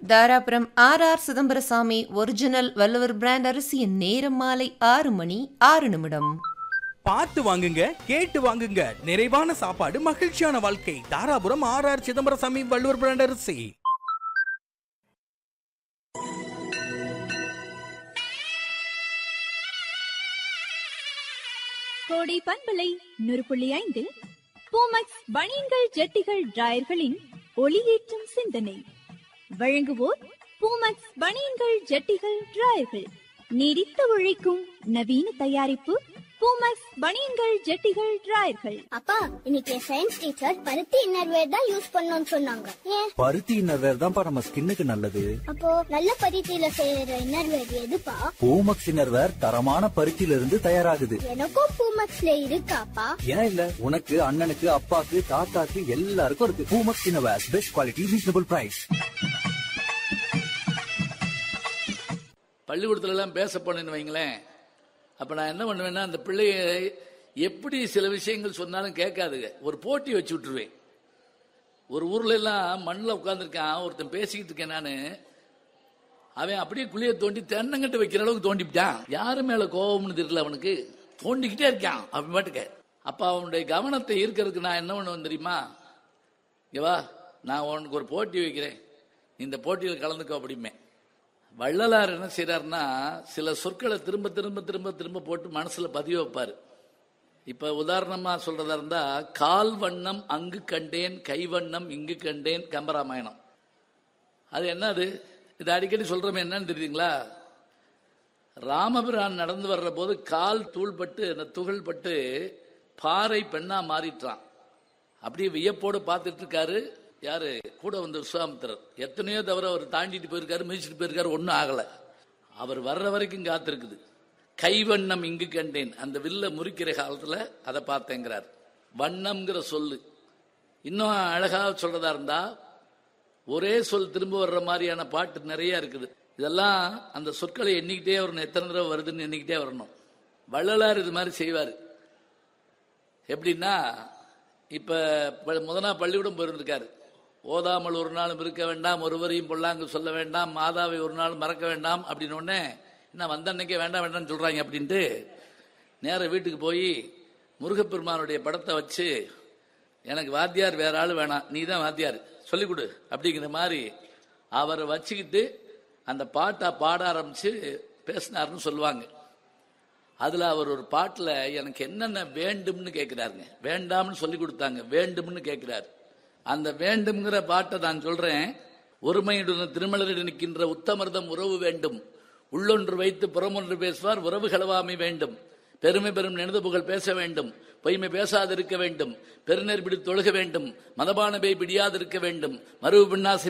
Dharapuram R R Chidambarasamy original Valluvar brand அரிசியின் நேரம் மாலை ஆறு மணி ஆறு நிமிடம் பார்த்து வாங்குங்க கேட்டு வாங்குங்க நிறைவான சாப்பாடு மகிழ்ச்சியான வாழ்க்கை Dharapuram R R Chidambarasamy Valluvar brand அரிசி கோடை பண்பலை நூறு புள்ளி ஐந்து பூமக்ஸ் பனியன்கள் ஜெட்டிகள் டிராயர்களின் ஒளியேற்றும் சிந்தனை வழங்குவோர் பூமக்ஸ் பனியன்கள் ஜெட்டிகள் டிராயர்கள் நீடித்து உழைக்கும் நவீன தயாரிப்பு பூமக்ஸ் பனியன்கள் ஜெட்டிகள் டிராயர்கள் அப்பா இன்னைக்கு சயின்ஸ் டீச்சர் பருத்தி இன்னர்வேர் தான் யூஸ் பண்ணணும்னு சொன்னாங்க ஏன் பருத்தி இன்னர்வேர் தான்ப்பா நம்ம ஸ்கின்னுக்கு நல்லது அப்போ நல்ல பருத்தியில செய்யற இன்னர்வேர் எதுப்பா பூமக்ஸ் இன்னர்வேர் தரமான பருத்தியில இருந்து தயாராகுது எனக்கும் பூமக்ஸ்ல இருக்காப்பா ஏன் இல்ல உனக்கு அண்ணனுக்கு அப்பாக்கு தாத்தாக்கு எல்லாருக்கும் இருக்கு Poomex innerwear best quality reasonable price பள்ளிக்கூடத்துல எல்லாம் பேச போனேன்னு வைங்களேன் அப்ப நான் என்ன பண்ணுவேன்னா அந்த பிள்ளைய எப்படி சில விஷயங்கள் சொன்னாலும் கேட்காதுங்க ஒரு போட்டி வச்சு விட்டுருவேன் ஒரு ஊர்ல எல்லாம் மண்ணில் உட்காந்துருக்கான் ஒருத்தன் பேசிக்கிட்டு இருக்கேன் நானு அவன் அப்படியே குழிய தோண்டி தென்னங்கட்டு வைக்கிற அளவுக்கு தோண்டிவிட்டான் யாரு மேல கோபம்னு தெரியல அவனுக்கு தோண்டிக்கிட்டே இருக்கான் அவன் பாட்டுக்க அப்ப அவனுடைய கவனத்தை ஈர்க்கறதுக்கு நான் என்ன பண்ணுவேன் தெரியுமா இங்க வா நான் உனக்கு ஒரு போட்டி வைக்கிறேன் இந்த போட்டியில் கலந்துக்கோ அப்படிமே வள்ளலார் என்ன செய்யறாருன்னா சில சொற்களை திரும்ப திரும்ப திரும்ப திரும்ப போட்டு மனசுல பதிய வைப்பாரு இப்ப உதாரணமா சொல்றதா இருந்தா கால் வண்ணம் அங்கு கண்டேன் கை வண்ணம் இங்கு கண்டேன் கம்பராமாயணம் அது என்னது இது அடிக்கடி சொல்றோமே என்னன்னு தெரியுதுங்களா ராமபிரான் நடந்து வர்ற போது கால் தூள்பட்டு அந்த துகள் பட்டு பாறை பெண்ணா மாறிட்டான் அப்படியே வியப்போடு பார்த்துட்டு இருக்காரு யாரு கூட வந்த விஸ்வாமித்திரர் எத்தனையோ தவிர அவர் தாண்டிட்டு போயிருக்காரு மிதிச்சிட்டு போயிருக்காரு ஒன்றும் ஆகல அவர் வர்ற வரைக்கும் காத்திருக்குது கைவண்ணம் இங்கு கண்டேன் அந்த வில்ல முறிக்கிற காலத்துல அதை பார்த்தேங்கிறார் வண்ணம்ங்கிற சொல்லு இன்னும் அழகா சொல்றதா இருந்தா ஒரே சொல் திரும்ப வர்ற மாதிரியான பாட்டு நிறைய இருக்குது இதெல்லாம் அந்த சொற்களை எண்ணிக்கிட்டே வரணும் எத்தனை தடவை வருதுன்னு எண்ணிக்கிட்டே வரணும் வள்ளலார் இது மாதிரி செய்வார் எப்படின்னா இப்ப ப- முத நாள் பள்ளிக்கூடம் போயிருந்திருக்காரு ஓதாமல் ஒரு நாளும் இருக்க வேண்டாம் ஒருவரையும் பொல்லாங்கு சொல்ல வேண்டாம் மாதாவை ஒரு நாள் மறக்க வேண்டாம் அப்படின்னு உடனே என்ன வந்த அன்னைக்கே வேண்டாம் வேண்டாம்னு சொல்றாங்க அப்படின்ட்டு நேரா வீட்டுக்கு போய் முருகப்பெருமானுடைய படத்தை வச்சு எனக்கு வாத்தியார் வேற ஆள் வேணாம் நீ தான் வாத்தியார் சொல்லிக் கொடு அப்படிங்கிற மாதிரி அவரை வச்சுக்கிட்டு அந்த பாட்டை பாட ஆரம்பிச்சு பேசினாருன்னு சொல்லுவாங்க அதுல அவர் ஒரு பாட்டுல எனக்கு என்னென்ன வேண்டும்னு கேட்கிறாருங்க வேண்டாம்னு சொல்லி கொடுத்தாங்க வேண்டும்னு கேட்கிறாரு அந்த வேண்டும்ங்கிற பாட்டை நான் சொல்றேன் ஒருமையுடன் திருமலரில் நிற்கின்ற உத்தமர்தம் உறவு வேண்டும் உள்ளொன்று வைத்து புறமொன்று பேசுவார் உறவு களவாமை வேண்டும் பெருமை பெரும் நினைது புகழ் பேச வேண்டும் பொய்மை பேசாதிருக்க வேண்டும் பெருநெற் பிடித்து தொழுக வேண்டும் மதபான பேய் பிடியாதிருக்க வேண்டும் மறுவு பின்னாசை